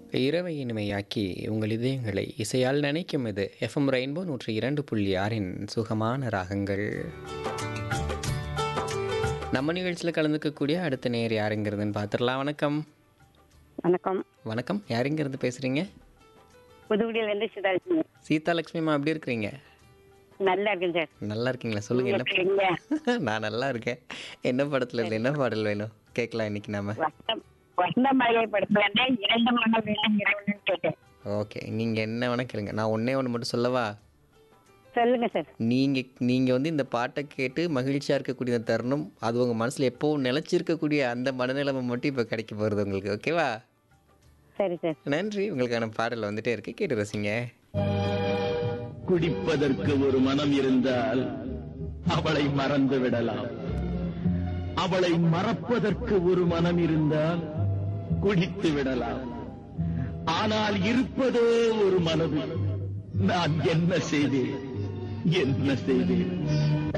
இரவை இனிமையாக்கி உங்கள் இதயங்களை இசையால் நினைக்கும் இது எஃப்எம் ரெயின்போ நூற்றி இரண்டு புள்ளி ஆறின் சுகமான ராகங்கள் நம்ம நிகழ்ச்சியில் கலந்துக்கக்கூடிய அடுத்த நேர் யாருங்கிறதுன்னு பார்த்துடலாம் வணக்கம் வணக்கம் வணக்கம் யாருங்கிறது பேசுகிறீங்க புதுக்குடியில இருந்து சிதாலட்சுமி சீதாலட்சுமிமா எப்படி இருக்கிறீங்க நல்லா இருக்கேன் சார் நல்லா இருக்கீங்களா சொல்லுங்க என்ன எப்படி இருக்கீங்க? நான் நல்லா இருக்கேன் என்ன படத்துல இருந்து என்ன பாடல் வேணும் கேட்கலாம் இன்னைக்கு நாம வசந்தம் வசந்த மலையை படுத்தல இரண்டு மணம் வேண்டும் இறைவன் கேட்டேன் ஓகே நீங்க என்ன வேணா கேளுங்க நான் ஒண்ணே ஒன்று மட்டும் சொல்லவா சொல்லுங்க சார் நீங்க நீங்க வந்து இந்த பாட்டை கேட்டு மகிழ்ச்சியா இருக்கக்கூடிய இந்த தருணம் அது உங்க மனசுல எப்பவும் நிலைச்சிருக்கக்கூடிய அந்த மனநிலைமை மட்டும் இப்போ கிடைக்க போகிறது உங்களுக்கு ஓகேவா சரி சார் நன்றி உங்களுக்கான பாடல் வந்துட்டே இருக்கு கேட்டு ரசிங்க குடிப்பதற்கு ஒரு மனம் இருந்தால் அவளை மறந்து விடலாம் அவளை மறப்பதற்கு ஒரு மனம் இருந்தால் குடித்து விடலாம் ஆனால் இருப்பதோ ஒரு மனது நான் என்ன செய்தேன் என்ன செய்தேன்